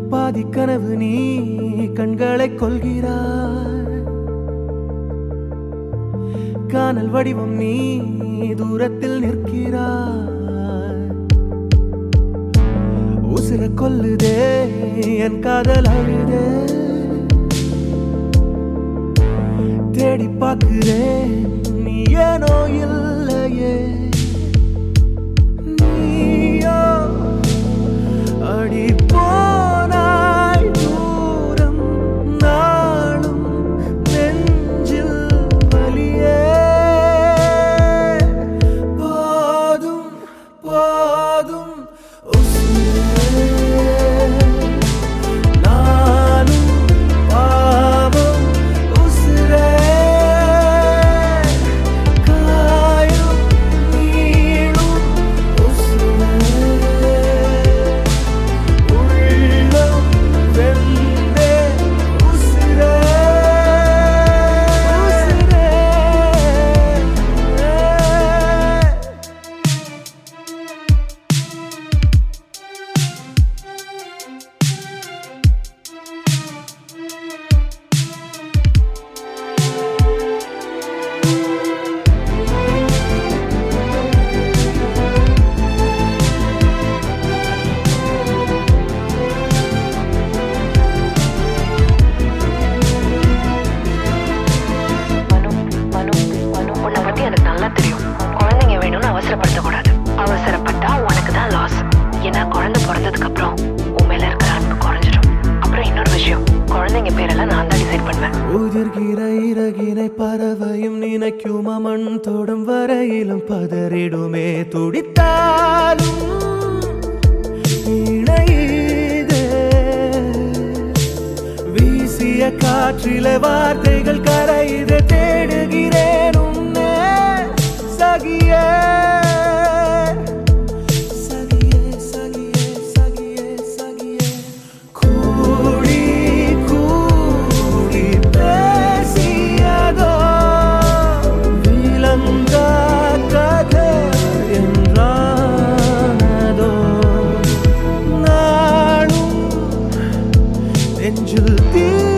பாதி கனவு நீ கண்களை கொள்கிறாய் காணல் வடிவம் நீ தூரத்தில் நிற்கிறாய் உசிர கொல்லுதே என் காதல் அழுதே தேடி பார்க்கிறேன் நீ ஏனோ இல்லையே நீயோ அடி போனாய் தூரம் நாளும் நெஞ்சில் வலியே போதும் போதும் உசுரே நானும் பாவம் உசுரே காயும் நீளும் உசுரே உள்ளம் வெந்தே உசுரே உசுரே மனு மனு மனு உன்னை பத்தி எனக்கு நல்லா தெரியும் குழந்தைங்க வேணும்னு அவசரப்படுத்தக்கூடாது அவசரப்பட்டா உனக்கு தான் லாஸ் ஏன்னா குழந்தை பிறந்ததுக்கு அப்புறம் உன் மேல இருக்கிற அன்பு குறைஞ்சிடும் அப்புறம் இன்னொரு விஷயம் குழந்தைங்க பேரெல்லாம் நான் தான் டிசைட் பண்ணுவேன் உதிர்கிற இறகினை பறவையும் நினைக்குமா மண் தொடும் வரையிலும் பதறிடுமே துடித்தாலும் இணையுதே. வீசிய காற்றில வார்த்தைகள் கரையுது தேடுகிறேன் உன்னை சகியே சகியே சகியே சகியே சகியே கூடி கூடி பேசியதோ விளங்க கதை என்றானதோ நாளும் நெஞ்சில் தீ